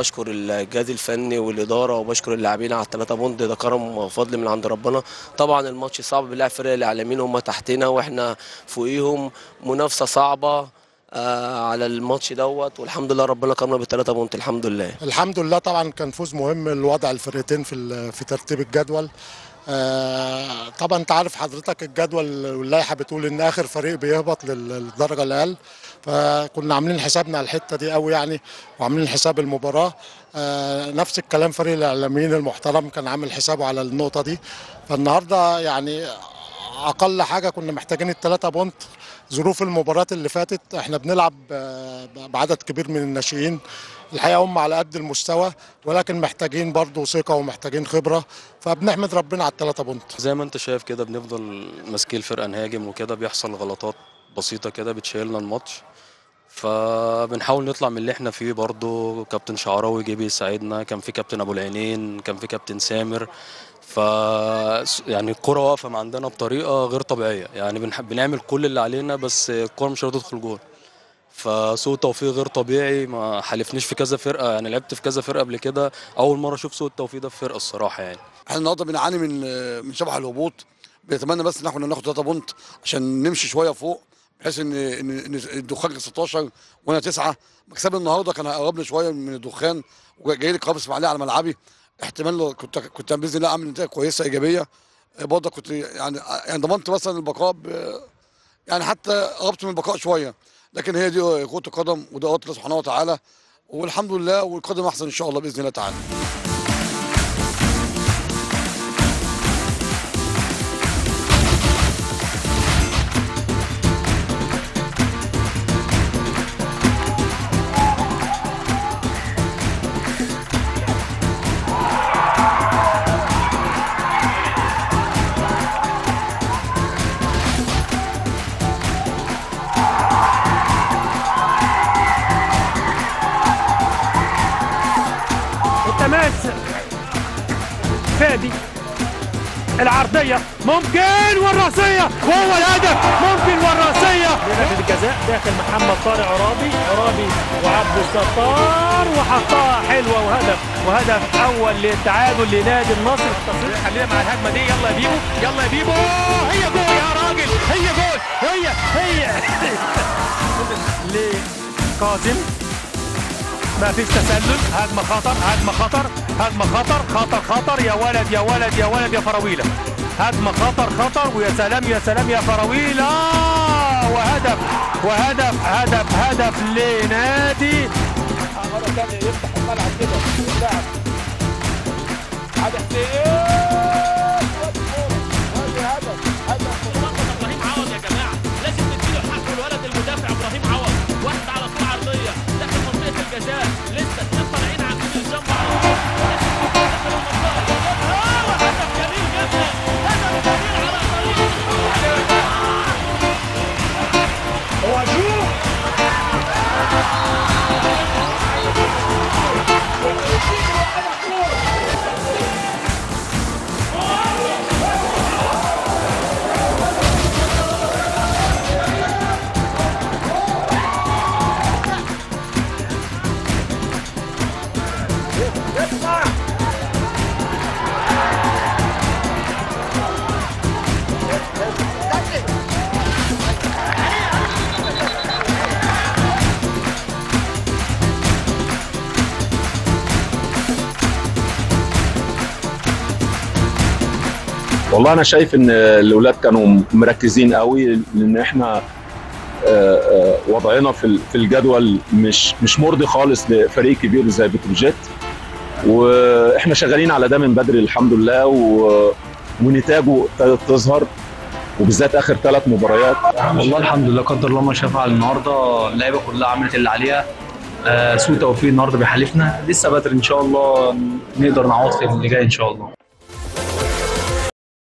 بشكر الجهاز الفني والاداره وبشكر اللاعبين على الثلاثه بوند ده كرم وفضل من عند ربنا طبعا الماتش صعب بنلعب فرق الاعلاميين هم تحتنا واحنا فوقيهم منافسه صعبه آه على الماتش دوت والحمد لله ربنا كرمنا بالثلاثه بونت الحمد لله الحمد لله طبعا كان فوز مهم لوضع الفرقتين في ال- في ترتيب الجدول آه، طبعا انت عارف حضرتك الجدول واللائحه بتقول ان اخر فريق بيهبط لل- للدرجه الاقل فكنا عاملين حسابنا على الحته دي قوي يعني وعاملين حساب المباراه آه، نفس الكلام فريق الاعلاميين المحترم كان عامل حسابه على النقطه دي فالنهارده يعني اقل حاجه كنا محتاجين الثلاثه بونت ظروف المباراه اللي فاتت احنا بنلعب آه، بعدد كبير من الناشئين الحقيقه هم على قد المستوى ولكن محتاجين برضه ثقه ومحتاجين خبره فبنحمد ربنا على الثلاثه بونت زي ما انت شايف كده بنفضل ماسكين الفرقه نهاجم وكده بيحصل غلطات بسيطه كده بتشيلنا الماتش فبنحاول نطلع من اللي احنا فيه برضو كابتن شعراوي جه بيساعدنا كان في كابتن ابو العينين كان في كابتن سامر ف يعني الكرة واقفة عندنا بطريقة غير طبيعية يعني بنح... بنعمل كل اللي علينا بس الكرة مش هتدخل جول فسوء توفيق غير طبيعي ما حالفنيش في كذا فرقة يعني لعبت في كذا فرقة قبل كده أول مرة أشوف سوء التوفيق ده في فرقة الصراحة يعني احنا النهارده بنعاني من من شبح الهبوط بنتمنى بس ان احنا ناخد 3 بونت عشان نمشي شويه فوق بحيث ان ان إن الدخان 16 وانا 9 مكسب النهارده كان هيقربني شويه من الدخان وجاي لي قرابه اسماعيليه على ملعبي احتمال لو كنت كنت باذن الله اعمل نتائج كويسه ايجابيه برضه كنت يعني يعني ضمنت مثلا البقاء ب- يعني حتى قربت من البقاء شويه لكن هي دي كره القدم وده قدر الله سبحانه وتعالى والحمد لله والقادم احسن ان شاء الله باذن الله تعالى التماس فادي العرضية ممكن والراسية وهو الهدف ممكن والراسية ركلة الجزاء داخل محمد طارق عرابي عرابي وعبد الستار وحطها حلوة وهدف وهدف أول للتعادل لنادي النصر التصوير خلينا مع الهجمة دي يلا يا بيبو يلا يا بيبو هي جول يا راجل هي جول هي هي لكاظم ما فيش تسلل هجمه خطر هجمه خطر هجمه خطر خطر خطر يا ولد يا ولد يا ولد يا فراويله هجمه خطر خطر ويا سلام يا سلام يا فراويله وهدف وهدف هدف هدف لنادي مره ثانيه يفتح الملعب كده اللاعب عادل حسين وادي هدف هدف ابراهيم عوض يا جماعه لازم نديله حقه الولد المدافع ابراهيم عوض واحد على طول عرضيه داخل منطقه الجزاء لسه اثنين طالعين عاملين الجنب على طول داخل المنطقه آه، هدف جميل جدا هدف جميل على طريق والله انا شايف ان الاولاد كانوا مركزين قوي لان احنا آه، آه، وضعنا في ال- في الجدول مش مش مرضي خالص لفريق كبير زي بتروجيت واحنا شغالين على ده من بدري الحمد لله و- ونتاجه ابتدت تظهر وبالذات اخر ثلاث مباريات والله الحمد لله قدر الله ما شاء فعل النهارده اللعيبه كلها عملت اللي عليها آه سوء توفيق النهارده بيحالفنا لسه بدري ان شاء الله نقدر نعوض في اللي جاي ان شاء الله